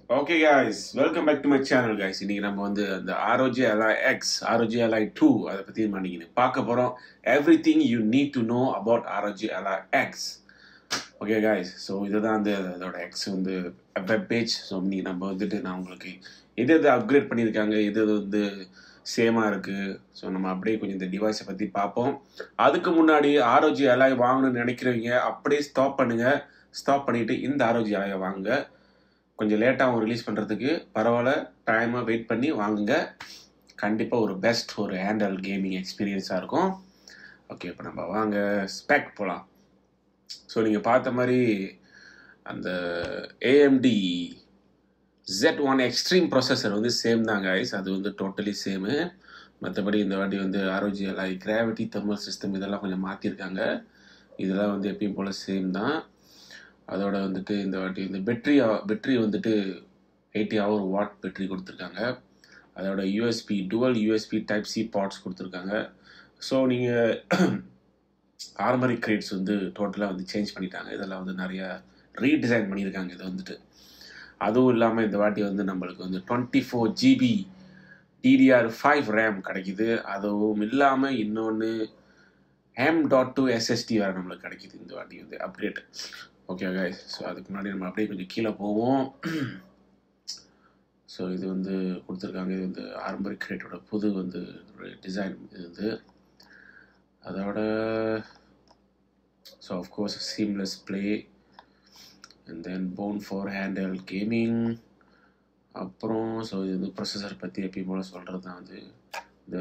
Okay guys welcome back to my channel guys இன்னைக்கு நம்ம வந்து அந்த ஆரோஜி அலை எக்ஸ் ஆரோஜி அலை டூ அதை பற்றி நம்ம இன்னைக்கு பார்க்க போகிறோம் everything you need to know about ROG Ally X okay guys so இதுதான் வந்து அதோட எக்ஸ் வந்து வெப் பேஜ் ஸோ இன்னைக்கு நம்ம வந்துட்டு நான் உங்களுக்கு எது எது அப்கிரேட் பண்ணியிருக்காங்க எது எது வந்து சேமாக இருக்குது ஸோ நம்ம அப்படியே கொஞ்சம் இந்த டிவைஸை பற்றி பார்ப்போம் அதுக்கு முன்னாடி ஆரோஜி அலாய் வாங்கணும்னு நினைக்கிறவங்க அப்படியே ஸ்டாப் பண்ணுங்கள் ஸ்டாப் பண்ணிவிட்டு இந்த ஆரோஜி அலாயை வாங்குங்க கொஞ்சம் லேட்டாகவும் ரிலீஸ் பண்ணுறதுக்கு பரவாயில்ல டைமாக வெயிட் பண்ணி வாங்குங்க கண்டிப்பாக ஒரு பெஸ்ட் ஒரு ஹேண்டல் கேமிங் எக்ஸ்பீரியன்ஸாக இருக்கும் ஓகே இப்போ நம்ம வாங்க ஸ்பெக் போகலாம் ஸோ நீங்கள் பார்த்த மாதிரி அந்த AMD Z one extreme processor வந்து சேம் தான் guys அது வந்து டோட்டலி சேமு மற்றபடி இந்த வாட்டி வந்து ஆரோஜி எல்லாம் கிராவிட்டி தெர்மல் சிஸ்டம் இதெல்லாம் கொஞ்சம் மாற்றிருக்காங்க இதெல்லாம் வந்து எப்பயும் போல் சேம் தான் அதோட வந்துட்டு இந்த வாட்டி இந்த பெட்ரி பெட்ரி வந்துட்டு எயிட்டி ஹவர் வாட் பெட்ரி கொடுத்துருக்காங்க அதோட USB dual USB type C ports கொடுத்துருக்காங்க ஸோ நீங்கள் ஆர்மரி கிரேட்ஸ் வந்து டோட்டலாக வந்து சேஞ்ச் பண்ணிட்டாங்க இதெல்லாம் வந்து நிறைய ரீடிசைன் பண்ணியிருக்காங்க இதை வந்துட்டு அதுவும் இல்லாமல் இந்த வாட்டி வந்து நம்மளுக்கு வந்து twenty four GB DDR five RAM கிடைக்குது அதுவும் இல்லாமல் இன்னொன்று எம் டாட் டூ எஸ்எஸ்டி வேறு நம்மளுக்கு கிடைக்குது இந்த வாட்டி வந்து அப்டேட் ஓகே guys ஸோ அதுக்கு முன்னாடி நம்ம அப்படியே கொஞ்சம் கீழே போவோம் ஸோ இது வந்து கொடுத்துருக்காங்க இது வந்து ஆர்மரி கிரேட்டோட புது வந்து டிசைன் இது வந்து அதோட so of course seamless play and then born for handheld gaming அப்புறம் ஸோ இது வந்து ப்ரொசஸர் பற்றி எப்பயும் போல் சொல்கிறது தான் வந்து இந்த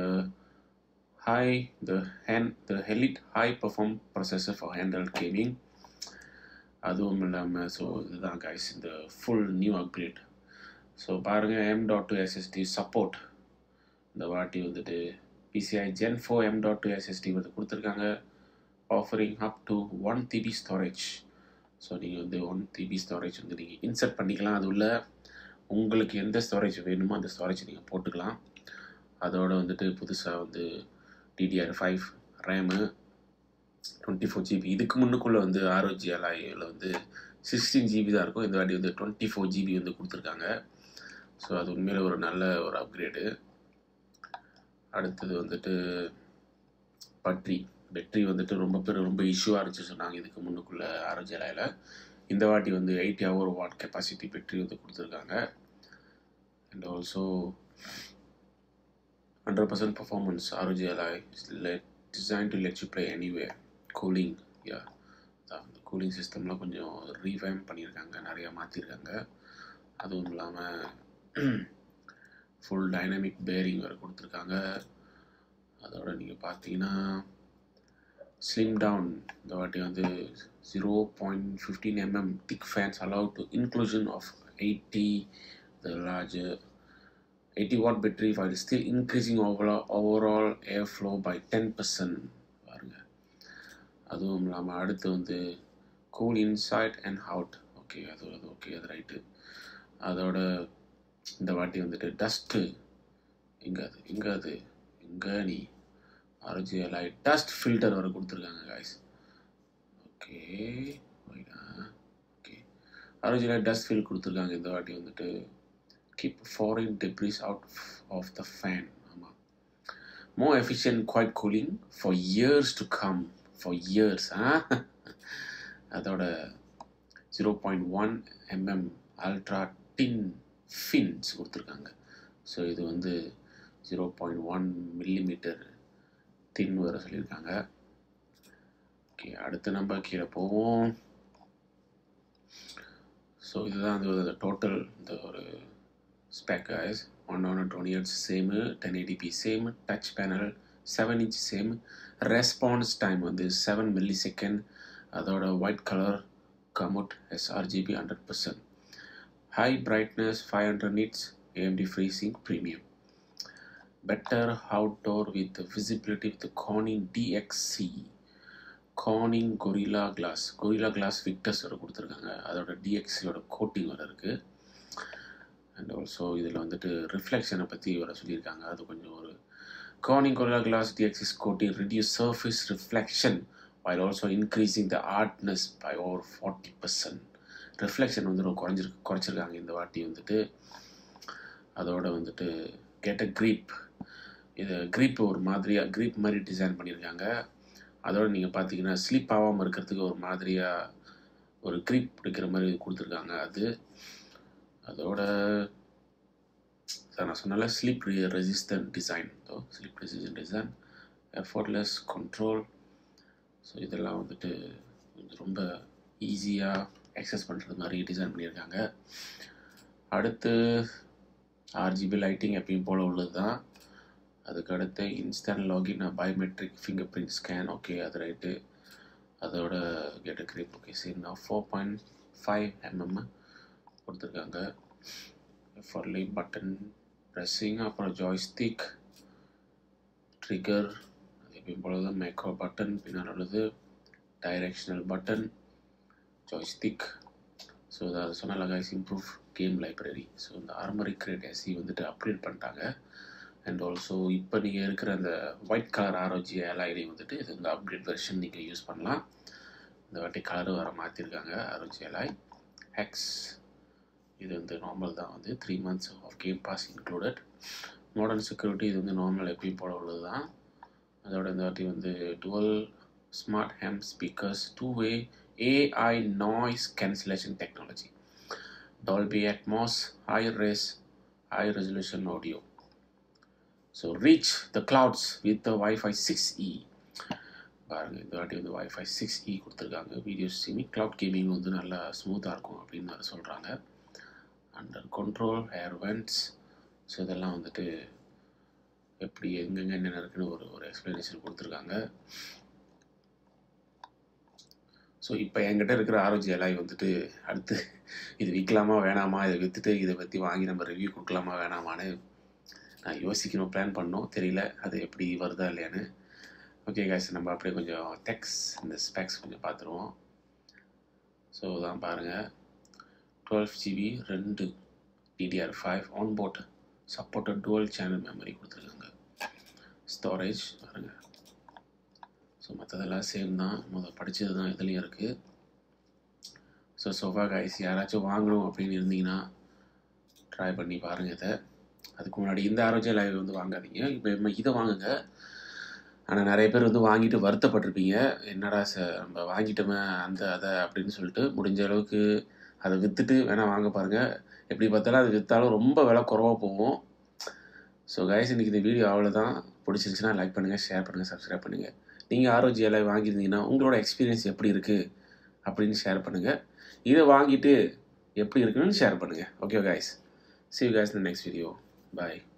high the hand the held high perform processor for handheld gaming அதுவும் இல்லாமல் ஸோ இதுதான் கைஸ் இந்த ஃபுல் நியூ அப்கிரேட் ஸோ பாருங்கள் M dot two SSD support இந்த வாட்டி வந்துட்டு PCI gen four M dot two SSD வந்து கொடுத்துருக்காங்க offering up to one TB storage so நீங்கள் வந்து ஒன் டிபி ஸ்டோரேஜ் வந்து நீங்கள் இன்சர்ட் பண்ணிக்கலாம் அது உள்ள உங்களுக்கு எந்த ஸ்டோரேஜ் வேணுமோ அந்த ஸ்டோரேஜ் நீங்கள் போட்டுக்கலாம் அதோட வந்துட்டு புதுசாக வந்து DDR five RAM twenty four GB இதுக்கு முன்னுக்குள்ளே வந்து ஆரோஜி அலாயில் வந்து சிக்ஸ்டீன் ஜிபி தான் இருக்கும் இந்த வாட்டி வந்து டுவெண்ட்டி ஃபோர் ஜிபி வந்து கொடுத்துருக்காங்க ஸோ அது உண்மையில் ஒரு நல்ல ஒரு அப்கிரேடு அடுத்தது வந்துட்டு பட்ரி பெட்ரி வந்துட்டு ரொம்ப பேர் ரொம்ப இஷ்யூவாக இருந்துச்சு சொன்னாங்க இதுக்கு முன்னுக்குள்ளே ஆரோஜி அலாயில் இந்த வாட்டி வந்து eighty hour watt capacity battery வந்து கொடுத்துருக்காங்க and also hundred percent performance ROG Ally let design to let you play anywhere cooling yeah அந்த கூலிங் சிஸ்டம்லாம் கொஞ்சம் ரீஃபைம் பண்ணியிருக்காங்க நிறையா மாற்றிருக்காங்க அதுவும் இல்லாமல் ஃபுல் டைனமிக் பேரிங் வேறு கொடுத்துருக்காங்க அதோட நீங்கள் பார்த்தீங்கன்னா ஸ்லிம் டவுன் இந்த வாட்டி வந்து zero point fifteen MM thick fans allowed to inclusion of eighty the large eighty watt battery while still increasing overall overall air flow by ten percent பாருங்க அதுவும் இல்லாமல் அடுத்து வந்து cool inside and out okay அது அது okay அது right அதோட இந்த வாட்டி வந்துட்டு டஸ்ட்டு எங்கே அது எங்கே அது எங்கே நீ ஆரோஜி லைட் டஸ்ட் ஃபில்டர் வர கொடுத்துருக்காங்க guys okay okay ROG light dust filter கொடுத்துருக்காங்க இந்த வாட்டி வந்துட்டு keep foreign debris out of the fan. More efficient quiet cooling for years to come. For years, huh? அதோட zero point one MM ultra thin fins கொடுத்துருக்காங்க so இது வந்து zero point one millimetre thin வர சொல்லியிருக்காங்க okay அடுத்து நம்ம கீழே போவோம் ஸோ இதுதான் வந்து டோட்டல் இந்த ஒரு spec guys 120 Hz same 1080p same touch panel 7 inch same response time வந்து 7 millisecond அதோட white color commut sRGB 100% high brightness 500 nits AMD FreeSync premium better outdoor with visibility with the Corning DXC Corning Gorilla Glass Gorilla Glass Victus வர கொடுத்துருக்காங்க அதோட டிஎக்ஸியோட coating வர இருக்குது and also இதில் வந்துட்டு ரிஃப்ளெக்ஷனை பற்றி வர சொல்லியிருக்காங்க அது கொஞ்சம் ஒரு Corning Gorilla Glass DXC coating reduce surface reflection while also increasing the hardness by over 40%. Reflection வந்து ரொம்ப குறைஞ்சிருக்கு குறைச்சிருக்காங்க இந்த வாட்டி வந்துட்டு அதோட வந்துட்டு கேட்ட க்ரீப் இது க்ரீப் ஒரு மாதிரியாக க்ரீப் மாதிரி டிசைன் பண்ணியிருக்காங்க அதோட நீங்கள் பார்த்தீங்கன்னா ஸ்லீப் ஆகாமல் இருக்கிறதுக்கு ஒரு மாதிரியாக ஒரு க்ரீப் இருக்கிற மாதிரி கொடுத்துருக்காங்க அது அதோட சார் நான் சொன்னால sleep resistant design so sleep resistant design effortless control so இதெல்லாம் வந்துட்டு கொஞ்சம் ரொம்ப ஈஸியாக எக்ஸஸ் பண்ணுறது மாதிரி டிசைன் பண்ணியிருக்காங்க அடுத்து ஆர்ஜிபி லைட்டிங் எப்பயும் போல் உள்ளது தான் அதுக்கு அடுத்து instant login biometric fingerprint scan okay அது ரைட்டு அதோட கெட் கிரீப் ஓகே சரிண்ணா ஃபோர் பாயிண்ட் ஃபைவ் எம்எம் கொடுத்துருக்காங்க ஃபார்லி பட்டன் ப்ரெஸ்ஸிங் அப்புறம் ஜாய்ஸ்டிக் ட்ரிகர் எப்பயும் போல தான் மேக்கோ பட்டன் பின்னால் உள்ளது டைரெக்ஷனல் பட்டன் ஜாய்ஸ்டிக் ஸோ அதை சொன்னால guys improve game library so இந்த ஆர்மரி கிரேட் எஸ்சி வந்துட்டு அப்டேட் பண்ணிட்டாங்க அண்ட் ஆல்சோ இப்போ நீங்கள் இருக்கிற அந்த ஒயிட் கலர் ஆரோஜி எல்ஐடி வந்துட்டு இது இந்த அப்டேட் வெர்ஷன் நீங்கள் யூஸ் பண்ணலாம் இந்த வாட்டி கலர் வர மாற்றிருக்காங்க ஆரோஜி எல்ஐ ஹெக்ஸ் இது வந்து நார்மல் தான் வந்து three months of game pass included modern security இது வந்து நார்மல் எப்பயும் போல உள்ளது தான் அதோட இந்த வாட்டி வந்து dual smart amp speakers two way AI noise cancellation technology Dolby Atmos high res high resolution audio so reach the clouds with the wifi six E பாருங்கள் இந்த வாட்டி வந்து வைஃபை சிக்ஸ் இ கொடுத்துருக்காங்க வீடியோ ஸ்ட்ரீமிங் க்ளவுட் கேமிங் வந்து நல்லா ஸ்மூத்தாக இருக்கும் அப்படின்னு அதை சொல்கிறாங்க under control air vents so இதெல்லாம் வந்துட்டு எப்படி எங்கெங்கே என்னென்ன இருக்குன்னு ஒரு ஒரு எக்ஸ்ப்ளனேஷன் கொடுத்துருக்காங்க ஸோ இப்போ என்கிட்ட இருக்கிற ஆரோஜி எலாய் வந்துட்டு அடுத்து இது விற்கலாமா வேணாமா இதை விற்றுட்டு இதை பற்றி வாங்கி நம்ம ரிவ்யூ கொடுக்கலாமா வேணாமான்னு நான் யோசிக்கணும் பிளான் பண்ணோம் தெரியல அது எப்படி வருதா இல்லையான்னு ஓகே காய்ஸ் நம்ம அப்படியே கொஞ்சம் டெக்ஸ் இந்த ஸ்பெக்ஸ் கொஞ்சம் பார்த்துருவோம் ஸோ தான் பாருங்கள் டுவெல் ஜிபி ரெண்டு DDR five on board supported dual channel memory கொடுத்துருக்காங்க ஸ்டோரேஜ் பாருங்கள் ஸோ மற்றதெல்லாம் சேம் தான் முதல் படித்தது தான் இதுலேயும் இருக்குது ஸோ சோஃபா காய்ஸ் யாராச்சும் வாங்கணும் அப்படின்னு இருந்தீங்கன்னா ட்ரை பண்ணி பாருங்கள் இதை அதுக்கு முன்னாடி இந்த ஆரோக்கிய லைவ் வந்து வாங்காதீங்க இப்போ இதை வாங்குங்க ஆனால் நிறைய பேர் வந்து வாங்கிட்டு வருத்தப்பட்டிருப்பீங்க என்னடா சார் நம்ம வாங்கிட்டோமே அந்த அதை அப்படின்னு சொல்லிட்டு முடிஞ்ச அளவுக்கு அதை விற்றுட்டு வேணால் வாங்க பாருங்கள் எப்படி பார்த்தாலும் அது விற்றாலும் ரொம்ப விலை குறவாக போகும் ஸோ கைஸ் இன்றைக்கி இந்த வீடியோ அவ்வளோதான் பிடிச்சிருந்துச்சுன்னா லைக் பண்ணுங்கள் ஷேர் பண்ணுங்கள் சப்ஸ்கிரைப் பண்ணுங்கள் நீங்கள் ஆரோக்கிய லைவ் வாங்கியிருந்தீங்கன்னா உங்களோட எக்ஸ்பீரியன்ஸ் எப்படி இருக்குது அப்படின்னு ஷேர் பண்ணுங்கள் இதை வாங்கிட்டு எப்படி இருக்குன்னு ஷேர் பண்ணுங்கள் okay guys see you guys இந்த நெக்ஸ்ட் வீடியோ Bye.